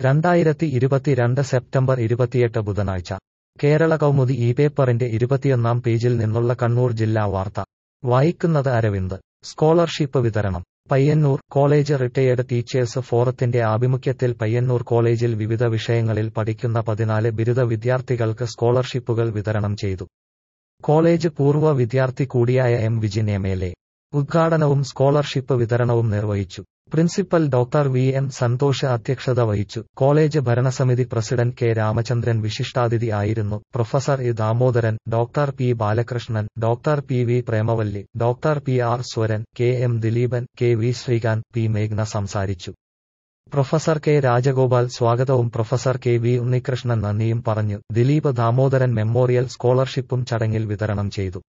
രണ്ടായിരത്തി ഇരുപത്തിരണ്ട് സെപ്റ്റംബർ ഇരുപത്തിയെട്ട് ബുധനാഴ്ച കേരള കൗമുദി ഈ പേപ്പറിന്റെ ഇരുപത്തിയൊന്നാം പേജിൽ നിന്നുള്ള കണ്ണൂർ ജില്ലാ വാർത്ത വായിക്കുന്നത് അരവിന്ദ് സ്കോളർഷിപ്പ് വിതരണം പയ്യന്നൂർ കോളേജ് റിട്ടയേർഡ് ടീച്ചേഴ്സ് ഫോറത്തിന്റെ ആഭിമുഖ്യത്തിൽ പയ്യന്നൂർ കോളേജിൽ വിവിധ വിഷയങ്ങളിൽ പഠിക്കുന്ന പതിനാല് ബിരുദ വിദ്യാർത്ഥികൾക്ക് സ്കോളർഷിപ്പുകൾ വിതരണം ചെയ്തു കോളേജ് പൂർവ്വ വിദ്യാർത്ഥി കൂടിയായ M Vijin M L A ഉദ്ഘാടനവും സ്കോളർഷിപ്പ് വിതരണവും നിർവഹിച്ചു principal doctor V M Santhosh അധ്യക്ഷത വഹിച്ചു കോളേജ് ഭരണസമിതി പ്രസിഡന്റ് കെ രാമചന്ദ്രൻ വിശിഷ്ടാതിഥി ആയിരുന്നു professor E Damodaran doctor P Balakrishnan doctor P V Premavalli doctor P R Swaran K M Dileepan K V Sreekanth P മേഘ്ന സംസാരിച്ചു പ്രൊഫസർ കെ രാജഗോപാൽ സ്വാഗതവും പ്രൊഫസർ കെ വി ഉണ്ണികൃഷ്ണൻ നന്ദിയും പറഞ്ഞു ദിലീപ് ദാമോദരൻ മെമ്മോറിയൽ സ്കോളർഷിപ്പും ചടങ്ങിൽ വിതരണം ചെയ്തു